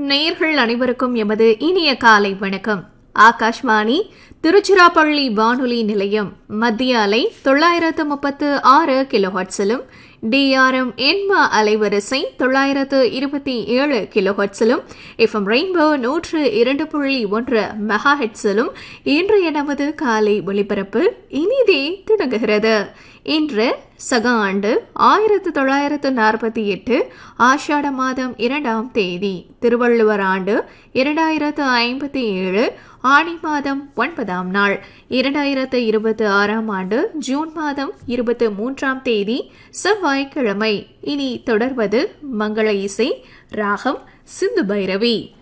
நேயர்கள் அனைவருக்கும் எமது இனிய காலை வணக்கம் ஆகாஷ்வாணி திருச்சிராப்பள்ளி வானொலி நிலையம் மத்திய அலை தொள்ளாயிரத்து முப்பத்து ஆறு கிலோஹட்ஸிலும் டிஆர்எம் எண்மா அலைவரிசை தொள்ளாயிரத்து இருபத்தி ஏழு கிலோஹட்ஸிலும் எஃப்எம் ரெயின்போ நூற்று இரண்டு புள்ளி ஒன்று மெகா ஹெட்ஸிலும் இன்றைய நமது காலை ஒளிபரப்பு இனிதே தொடங்குகிறது இன்று சக ஆண்டு ஆயிரத்து தொள்ளாயிரத்து நாற்பத்தி எட்டு ஆஷாட மாதம் இரண்டாம் தேதி திருவள்ளுவர் ஆண்டு இரண்டாயிரத்து ஐம்பத்தி ஏழு ஆணி மாதம் ஒன்பதாம் நாள் இரண்டாயிரத்து இருபத்தி ஆறாம் ஆண்டு ஜூன் மாதம் இருபத்தி மூன்றாம் தேதி செவ்வாய்க்கிழமை இனி தொடர்வது மங்கள இசை ராகம் சிந்து பைரவி